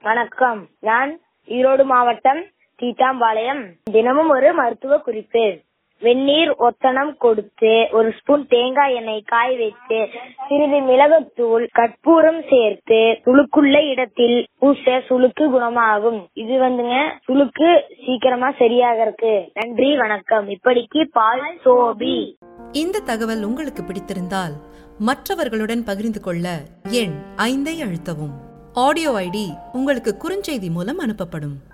வணக்கம் நான் ஈரோடு மாவட்டம் தீட்டாம்பாளையம் தினமும் ஒரு மருத்துவ குறிப்பு வெந்நீர் ஒத்தனம் கொடுத்து ஒரு ஸ்பூன் தேங்காய் எண்ணெய் காய வைத்து சிறிது மிளகுத்தூள் கற்பூரம் சேர்த்து சுளுக்குள்ள இடத்தில் பூச சுளுக்கு குணமாகும் இது வந்துங்க சுளுக்கு சீக்கிரமா சரியாகறதுக்கு நன்றி வணக்கம் இப்படிக்கு பால் சோபி இந்த தகவல் உங்களுக்கு பிடித்திருந்தால் மற்றவர்களுடன் பகிர்ந்து கொள்ள எண் ஐந்தை அழுத்தவும் ஆடியோ ஐடி உங்களுக்கு குறுஞ்செய்தி மூலம் அனுப்பப்படும்